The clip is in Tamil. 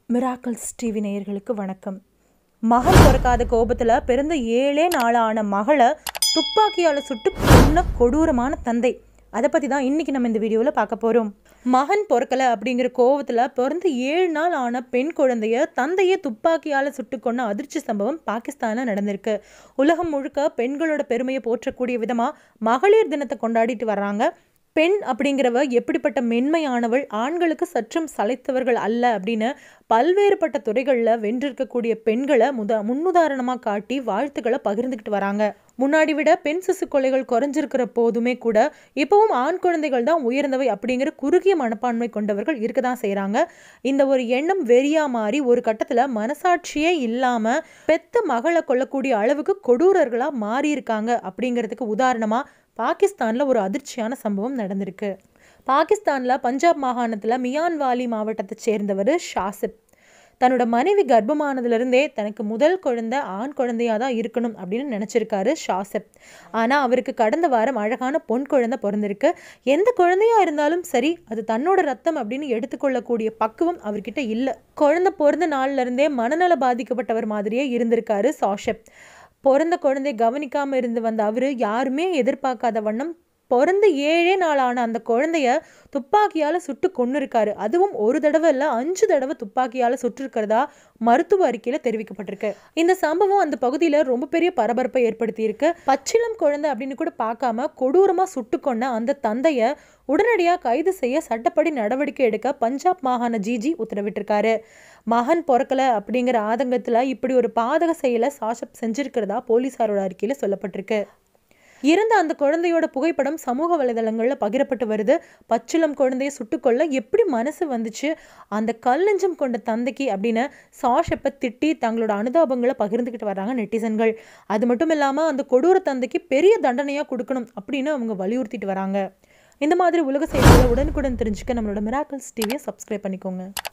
மிராக்கல்ஸ் டிவி நேயர்களுக்கு வணக்கம் மகன் பிறக்காத கோபத்தில் பிறந்த ஏழே நாளான மகளை துப்பாக்கியால் சுட்டு கொன்ன கொடூரமான தந்தை அதை பற்றி தான் இன்றைக்கி நம்ம இந்த வீடியோவில் பார்க்க போகிறோம் மகன் பிறக்கலை அப்படிங்கிற கோவத்தில் பிறந்து ஏழு நாள் ஆன பெண் குழந்தைய தந்தையை துப்பாக்கியால் சுட்டு கொன்ன அதிர்ச்சி சம்பவம் பாகிஸ்தானில் நடந்திருக்கு உலகம் முழுக்க பெண்களோட பெருமையை போற்றக்கூடிய விதமாக மகளிர் தினத்தை கொண்டாடிட்டு வர்றாங்க பெண் அப்படிங்கிறவ எப்படிப்பட்ட மென்மையானவள் ஆண்களுக்கு சற்றும் சளைத்தவர்கள் அல்ல அப்படின்னு பல்வேறுபட்ட துறைகளில் வென்றிருக்கக்கூடிய பெண்களை முத முன்னுதாரணமாக காட்டி வாழ்த்துக்களை பகிர்ந்துக்கிட்டு வராங்க முன்னாடி விட பெண் சிசு கொலைகள் குறைஞ்சிருக்கிற போதுமே கூட இப்போவும் ஆண் குழந்தைகள் தான் உயர்ந்தவை அப்படிங்கிற குறுகிய மனப்பான்மை கொண்டவர்கள் இருக்க தான் செய்கிறாங்க இந்த ஒரு எண்ணம் வெறியா மாறி ஒரு கட்டத்தில் மனசாட்சியே இல்லாமல் பெத்த மகளை கொல்லக்கூடிய அளவுக்கு கொடூரர்களாக மாறியிருக்காங்க அப்படிங்கிறதுக்கு உதாரணமாக பாகிஸ்தானில் ஒரு அதிர்ச்சியான சம்பவம் நடந்திருக்கு பாகிஸ்தானில் பஞ்சாப் மாகாணத்தில் மியான் வாலி மாவட்டத்தை சேர்ந்தவர் ஷாசிப் தன்னோட மனைவி கர்ப்பமானதுலேருந்தே தனக்கு முதல் குழந்தை ஆண் குழந்தையாக தான் இருக்கணும் அப்படின்னு நினச்சிருக்காரு ஷாசிப் ஆனால் அவருக்கு கடந்த வாரம் அழகான பொன் குழந்தை பிறந்திருக்கு எந்த குழந்தையாக இருந்தாலும் சரி அது தன்னோட ரத்தம் அப்படின்னு எடுத்துக்கொள்ளக்கூடிய பக்குவம் அவர்கிட்ட இல்லை குழந்தை பிறந்த நாள்லேருந்தே மனநல பாதிக்கப்பட்டவர் மாதிரியே இருந்திருக்காரு சாஷப் பிறந்த குழந்தை கவனிக்காமல் இருந்து வந்த அவர் யாருமே எதிர்பார்க்காத வண்ணம் பிறந்த ஏழே நாளான அந்த குழந்தைய துப்பாக்கியால் சுட்டு கொண்டு இருக்காரு அதுவும் ஒரு தடவை இல்லை அஞ்சு தடவை துப்பாக்கியால் சுட்டிருக்கிறதா மருத்துவ அறிக்கையில் தெரிவிக்கப்பட்டிருக்கு இந்த சம்பவம் அந்த பகுதியில் ரொம்ப பெரிய பரபரப்பை ஏற்படுத்தியிருக்கு பச்சிளம் குழந்தை அப்படின்னு கூட பார்க்காம கொடூரமாக சுட்டு கொண்ட அந்த தந்தையை உடனடியாக கைது செய்ய சட்டப்படி நடவடிக்கை எடுக்க பஞ்சாப் மாகாண ஜிஜி உத்தரவிட்டிருக்காரு மகன் பிறக்கலை அப்படிங்கிற ஆதங்கத்தில் இப்படி ஒரு பாதக செயலை சாஷப் செஞ்சிருக்கிறதா போலீஸாரோட அறிக்கையில் சொல்லப்பட்டிருக்கு இறந்த அந்த குழந்தையோட புகைப்படம் சமூக வலைதளங்களில் பகிரப்பட்டு வருது பச்சிளம் குழந்தையை சுட்டுக்கொள்ள எப்படி மனசு வந்துச்சு அந்த கல்லஞ்சம் கொண்ட தந்தைக்கு அப்படின்னு சாஷப்பை திட்டி தங்களோட அனுதாபங்களை பகிர்ந்துக்கிட்டு வர்றாங்க நெட்டிசன்கள் அது மட்டும் இல்லாமல் அந்த கொடூர தந்தைக்கு பெரிய தண்டனையாக கொடுக்கணும் அப்படின்னு அவங்க வலியுறுத்திட்டு வராங்க இந்த மாதிரி உலக செய்திகளை உடனுக்குடன் தெரிஞ்சுக்க நம்மளோட மிராக்கல்ஸ் டிவியை சப்ஸ்கிரைப் பண்ணிக்கோங்க